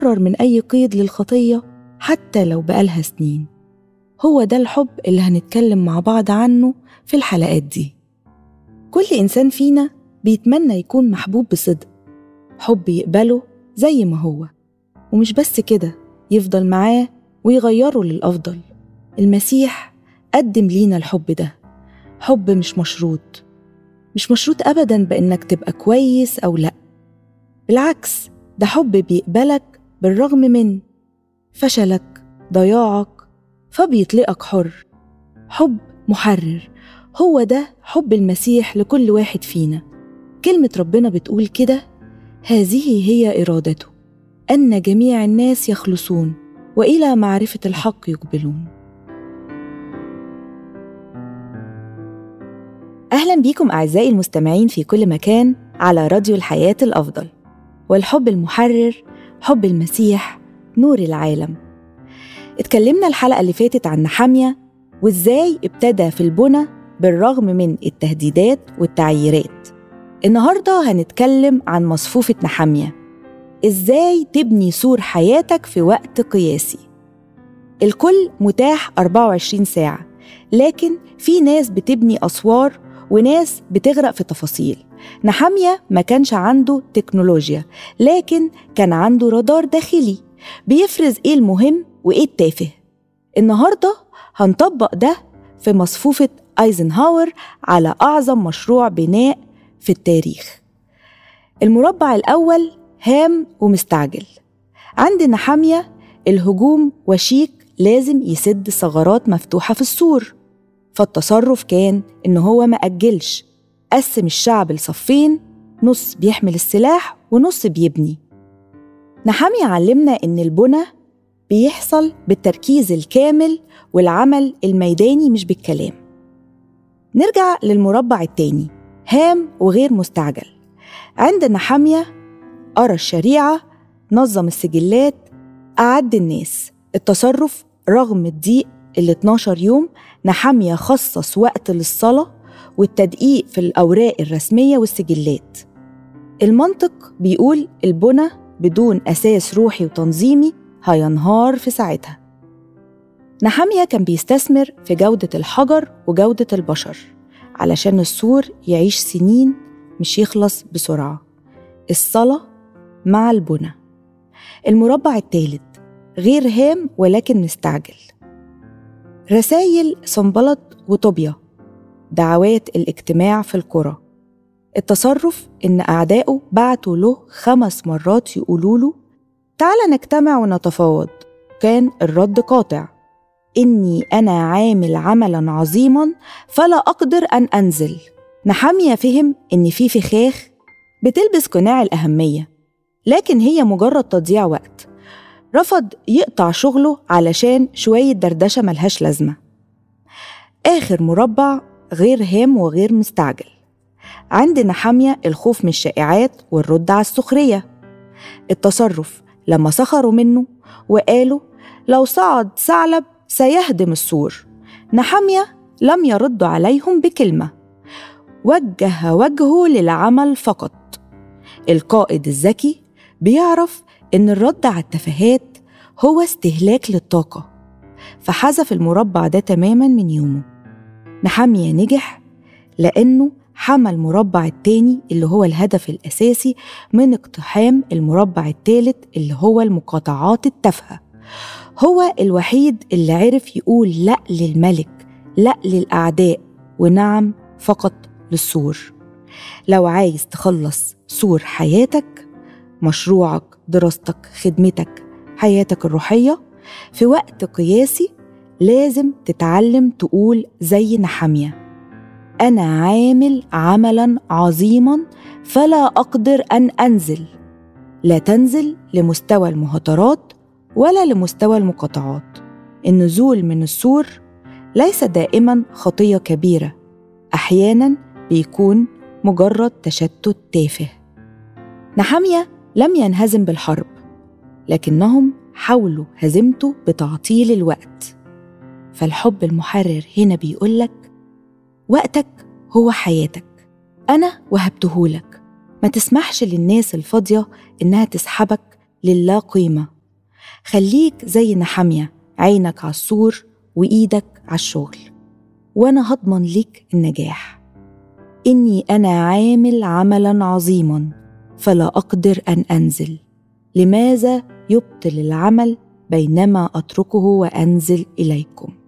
تتحرر من أي قيد للخطية حتى لو بقالها سنين هو ده الحب اللي هنتكلم مع بعض عنه في الحلقات دي كل إنسان فينا بيتمنى يكون محبوب بصدق حب يقبله زي ما هو ومش بس كده يفضل معاه ويغيره للأفضل المسيح قدم لينا الحب ده حب مش مشروط مش مشروط أبدا بإنك تبقى كويس أو لأ بالعكس ده حب بيقبلك بالرغم من فشلك ضياعك فبيطلقك حر حب محرر هو ده حب المسيح لكل واحد فينا كلمة ربنا بتقول كده هذه هي إرادته أن جميع الناس يخلصون وإلى معرفة الحق يقبلون أهلا بيكم أعزائي المستمعين في كل مكان على راديو الحياة الأفضل والحب المحرر حب المسيح نور العالم اتكلمنا الحلقة اللي فاتت عن نحامية وإزاي ابتدى في البنى بالرغم من التهديدات والتعييرات النهاردة هنتكلم عن مصفوفة نحامية إزاي تبني سور حياتك في وقت قياسي الكل متاح 24 ساعة لكن في ناس بتبني أسوار وناس بتغرق في تفاصيل نحامية ما كانش عنده تكنولوجيا لكن كان عنده رادار داخلي بيفرز إيه المهم وإيه التافه النهاردة هنطبق ده في مصفوفة أيزنهاور على أعظم مشروع بناء في التاريخ المربع الأول هام ومستعجل عند نحامية الهجوم وشيك لازم يسد ثغرات مفتوحة في السور فالتصرف كان إن هو ما أجلش قسم الشعب لصفين نص بيحمل السلاح ونص بيبني نحامية علمنا إن البنى بيحصل بالتركيز الكامل والعمل الميداني مش بالكلام نرجع للمربع التاني هام وغير مستعجل عند نحامية قرا الشريعة نظم السجلات أعد الناس التصرف رغم الضيق ال 12 يوم نحامية خصص وقت للصلاة والتدقيق في الأوراق الرسمية والسجلات المنطق بيقول البنى بدون أساس روحي وتنظيمي هينهار في ساعتها نحامية كان بيستثمر في جودة الحجر وجودة البشر علشان السور يعيش سنين مش يخلص بسرعة الصلاة مع البنى المربع الثالث غير هام ولكن مستعجل رسايل صنبلط وطوبيا دعوات الاجتماع في القرى التصرف إن أعدائه بعتوا له خمس مرات يقولوا له تعال نجتمع ونتفاوض كان الرد قاطع إني أنا عامل عملا عظيما فلا أقدر أن أنزل نحامية فهم إن في فخاخ بتلبس قناع الأهمية لكن هي مجرد تضييع وقت رفض يقطع شغله علشان شوية دردشة ملهاش لازمة آخر مربع غير هام وغير مستعجل عند نحامية الخوف من الشائعات والرد على السخرية التصرف لما سخروا منه وقالوا لو صعد ثعلب سيهدم السور نحامية لم يرد عليهم بكلمة وجه وجهه للعمل فقط القائد الذكي بيعرف إن الرد على التفاهات هو استهلاك للطاقة فحذف المربع ده تماما من يومه نحامية نجح لأنه حمى المربع التاني اللي هو الهدف الأساسي من اقتحام المربع التالت اللي هو المقاطعات التافهة هو الوحيد اللي عرف يقول لأ للملك لأ للأعداء ونعم فقط للسور لو عايز تخلص سور حياتك مشروعك دراستك خدمتك حياتك الروحية في وقت قياسي لازم تتعلم تقول زي نحامية أنا عامل عملا عظيما فلا أقدر أن أنزل لا تنزل لمستوى المهاترات ولا لمستوى المقاطعات النزول من السور ليس دائما خطية كبيرة أحيانا بيكون مجرد تشتت تافه نحامية لم ينهزم بالحرب لكنهم حاولوا هزيمته بتعطيل الوقت فالحب المحرر هنا بيقولك وقتك هو حياتك أنا وهبتهولك ما تسمحش للناس الفاضية إنها تسحبك للا قيمة خليك زي نحمية عينك على السور وإيدك على الشغل وأنا هضمن لك النجاح إني أنا عامل عملا عظيما فلا أقدر أن أنزل لماذا يبطل العمل بينما أتركه وأنزل إليكم